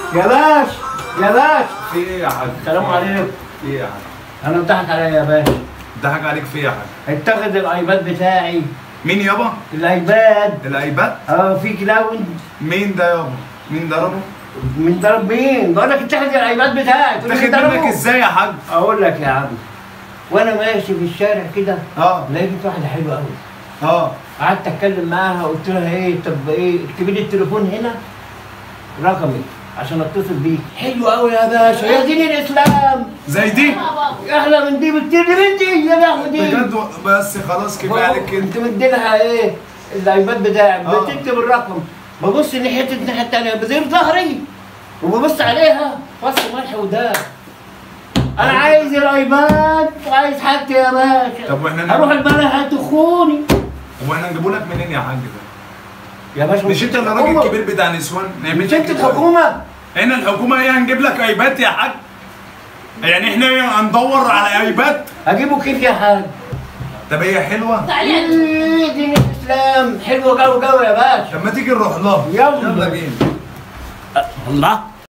يا باش يا باش في ايه يا حاج السلام عليكم في ايه يا حاج انا ضحك عليا يا باش ضحك عليك في ايه يا حاج اتخذ الايباد بتاعي مين يابا الايباد الايباد اه في كلاود مين ده يابا مين ضربه من ضرب مين؟ بقول لك اتخذ الايباد بتاعي تقول لي تاخد ضربه؟ منك ازاي يا حاج اقول لك يا عم وانا ماشي في الشارع كده اه لقيت واحده حلوه قوي اه قعدت اتكلم معاها قلت لها ايه طب ايه اكتبي لي التليفون هنا رقمي عشان اتصل بيك حلو قوي يا باشا يا دين الاسلام زي دي احلى من دي بكتير دي بنتي يا لهوي دي بجد و- بس خلاص كفايه عليك كده انت مدي لها ايه الايباد بتاعك آه. بتكتب الرقم ببص ناحيه الناحيه الثانيه بدير ظهري وببص عليها فص ملح وداب انا عايز الايباد وعايز حاجتي يا باشا طب وإحنا نعمل- اروح البلد هتخوني هو احنا نجيبه لك منين يا حاج ده يا باشا مش انت اللي راجل الحكومة. كبير بتاع نسوان نعمل مش لك انت كده. الحكومه هنا الحكومه ايه هنجيب لك ايباد يا حاج يعني احنا ايه هندور على ايباد اجيبه كيف يا حاج طب هي حلوه تعالى إيه دين الاسلام حلوه جو جو يا باشا طب ما تيجي نروح لها يلا. يلا بينا الله